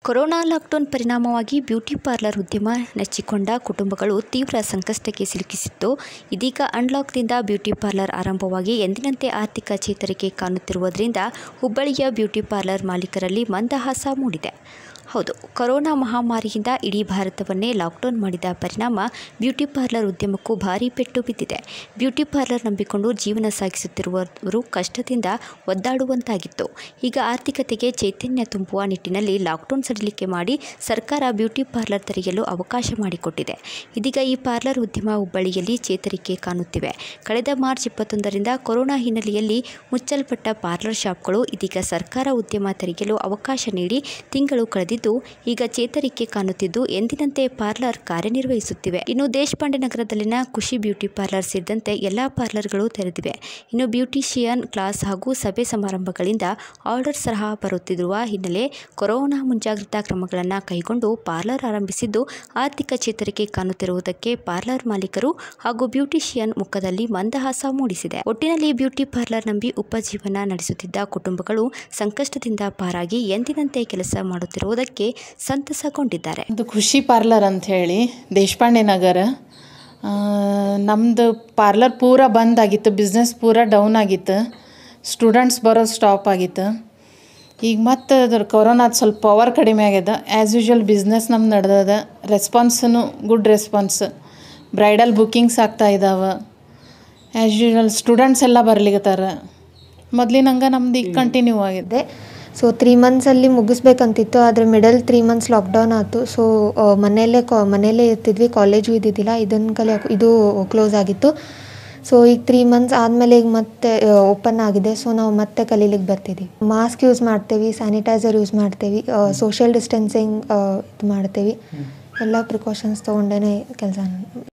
corona lockdown ಪರಿಣಾಮವಾಗಿ beauty parlour ಉದ್ಯಮ ನೆಚ್ಚಿಕೊಂಡ ಕುಟುಂಬಗಳು ತೀವ್ರ ಸಂಕಷ್ಟಕ್ಕೆ ಸಿಲುಕಿಸಿತ್ತು ಇದೀಗ ಅನ್ಲಾಕ್ದಿಂದ ಬ್ಯೂಟಿ ಪಾರ್ಲರ್ ಆರಂಭವಾಗಿ ಎಂದಿನಂತೆ ಆರ್ಥಿಕ ಚೇತರಿಕೆ ಕಾಣುತ್ತಿರುವುದರಿಂದ ಹುಬ್ಬಳ್ಳಿಯ ಬ್ಯೂಟಿ ಪಾರ್ಲರ್ ಮಾಲೀಕರಲ್ಲಿ ಮಂದಹಾಸ ಮೂಡಿದೆ ಹೌದು ಕೊರೋನಾ ಮಹಾಮಾರಿಯಿಂದ ಇಡೀ ಭಾರತವನ್ನೇ ಲಾಕ್ಡೌನ್ ಮಾಡಿದ ಪರಿಣಾಮ ಬ್ಯೂಟಿ ಪಾರ್ಲರ್ ಉದ್ಯಮಕ್ಕೂ ಭಾರೀ ಪೆಟ್ಟು ಬಿದ್ದಿದೆ ಬ್ಯೂಟಿ ಪಾರ್ಲರ್ ನಂಬಿಕೊಂಡು ಜೀವನ ಸಾಗಿಸುತ್ತಿರುವವರು ಕಷ್ಟದಿಂದ ಒದ್ದಾಡುವಂತಾಗಿತ್ತು ಈಗ ಆರ್ಥಿಕತೆಗೆ ಚೈತನ್ಯ ತುಂಬುವ ನಿಟ್ಟಿನಲ್ಲಿ ಲಾಕ್ಡೌನ್ ಸಡಿಲಿಕೆ ಮಾಡಿ ಸರ್ಕಾರ ಬ್ಯೂಟಿ ಪಾರ್ಲರ್ ತೆರೆಯಲು ಅವಕಾಶ ಮಾಡಿಕೊಟ್ಟಿದೆ ಇದೀಗ ಈ ಪಾರ್ಲರ್ ಉದ್ಯಮ ಹುಬ್ಬಳ್ಳಿಯಲ್ಲಿ ಚೇತರಿಕೆ ಕಾಣುತ್ತಿವೆ ಕಳೆದ ಮಾರ್ಚ್ ಇಪ್ಪತ್ತೊಂದರಿಂದ ಕೊರೋನಾ ಹಿನ್ನೆಲೆಯಲ್ಲಿ ಮುಚ್ಚಲ್ಪಟ್ಟ ಪಾರ್ಲರ್ ಶಾಪ್ಗಳು ಇದೀಗ ಸರ್ಕಾರ ಉದ್ಯಮ ತೆರೆಯಲು ಅವಕಾಶ ನೀಡಿ ತಿಂಗಳು ಕಳೆದಿದ್ದು ಈಗ ಚೇತರಿಕೆ ಕಾಣುತ್ತಿದ್ದು ಎಂದಿನಂತೆ ಪಾರ್ಲರ್ ಕಾರ್ಯನಿರ್ವಹಿಸುತ್ತಿವೆ ಇನ್ನು ದೇಶಪಾಂಡೆ ನಗರದಲ್ಲಿನ ಖುಷಿ ಬ್ಯೂಟಿ ಪಾರ್ಲರ್ ಸೇರಿದಂತೆ ಎಲ್ಲ ಪಾರ್ಲರ್ಗಳು ತೆರೆದಿವೆ ಇನ್ನು ಬ್ಯೂಟಿಷಿಯನ್ ಕ್ಲಾಸ್ ಹಾಗೂ ಸಭೆ ಸಮಾರಂಭಗಳಿಂದ ಆರ್ಡರ್ ಸಹ ಬರುತ್ತಿರುವ ಹಿನ್ನೆಲೆ ಕೊರೋನಾ ಮುಂಜಾಗ್ರತಾ ಕ್ರಮಗಳನ್ನು ಕೈಗೊಂಡು ಪಾರ್ಲರ್ ಆರಂಭಿಸಿದ್ದು ಆರ್ಥಿಕ ಚೇತರಿಕೆ ಕಾಣುತ್ತಿರುವುದಕ್ಕೆ ಪಾರ್ಲರ್ ಮಾಲೀಕರು ಹಾಗೂ ಬ್ಯೂಟಿಷಿಯನ್ ಮುಖದಲ್ಲಿ ಮಂದಹಾಸ ಮೂಡಿಸಿದೆ ಒಟ್ಟಿನಲ್ಲಿ ಬ್ಯೂಟಿ ಪಾರ್ಲರ್ ನಂಬಿ ಉಪಜೀವನ ನಡೆಸುತ್ತಿದ್ದ ಕುಟುಂಬಗಳು ಸಂಕಷ್ಟದಿಂದ ಪಾರಾಗಿ ಎಂದಿನಂತೆ ಕೆಲಸ ಮಾಡುತ್ತಿರುವುದಕ್ಕೆ ಸಂತಸಗೊಂಡಿದ್ದಾರೆ ಇದು ಖುಷಿ ಪಾರ್ಲರ್ ಅಂತ ಹೇಳಿ ದೇಶಪಾಂಡೆ ನಗರ ನಮ್ಮದು ಪಾರ್ಲರ್ ಪೂರ ಬಂದ್ ಆಗಿತ್ತು ಬಿಸ್ನೆಸ್ ಪೂರ ಡೌನ್ ಆಗಿತ್ತು ಸ್ಟೂಡೆಂಟ್ಸ್ ಬರೋದು ಸ್ಟಾಪ್ ಆಗಿತ್ತು ಈಗ ಮತ್ತೆ ಅದ್ರ ಕೊರೋನಾದ ಸ್ವಲ್ಪ ಪವರ್ ಕಡಿಮೆ ಆಗ್ಯದ ಆ್ಯಸ್ ಯೂಶ್ವಲ್ ಬಿಸ್ನೆಸ್ ನಮ್ದು ನಡೆದದ response good response bridal bookings ಆಗ್ತಾ ಇದ್ದಾವೆ ಆ್ಯಸ್ ಯೂಶ್ವಲ್ ಸ್ಟೂಡೆಂಟ್ಸ್ ಎಲ್ಲ ಬರ್ಲಿಕತ್ತಾರ ಮೊದಲಿನಂಗೆ ನಮ್ದು ಈಗ ಕಂಟಿನ್ಯೂ ಆಗಿದೆ ಸೊ ತ್ರೀ ಮಂತ್ಸಲ್ಲಿ ಮುಗಿಸ್ಬೇಕಂತಿತ್ತು ಆದರೆ ಮಿಡಲ್ ತ್ರೀ ಮಂತ್ಸ್ ಲಾಕ್ಡೌನ್ ಆಯಿತು ಸೊ ಮನೆಯಲ್ಲೇ ಕಾ ಮನೆಯಲ್ಲೇ ಇರ್ತಿದ್ವಿ ಕಾಲೇಜು ಇದ್ದಿದ್ದಿಲ್ಲ ಇದನ್ನು ಕಲಿ ಇದು ಕ್ಲೋಸ್ ಆಗಿತ್ತು ಸೊ ಈಗ ತ್ರೀ ಮಂತ್ಸ್ ಆದಮೇಲೆ ಈಗ ಮತ್ತೆ ಓಪನ್ ಆಗಿದೆ ಸೊ ನಾವು ಮತ್ತೆ ಕಲೀಲಿಕ್ಕೆ ಬರ್ತಿದ್ದೀವಿ ಮಾಸ್ಕ್ ಯೂಸ್ ಮಾಡ್ತೇವೆ ಸ್ಯಾನಿಟೈಸರ್ ಯೂಸ್ ಮಾಡ್ತೇವೆ ಸೋಷಿಯಲ್ ಡಿಸ್ಟೆನ್ಸಿಂಗ್ ಇದು ಮಾಡ್ತೇವೆ ಎಲ್ಲ ಪ್ರಿಕಾಷನ್ಸ್ ತೊಗೊಂಡೇ ಕೆಲಸ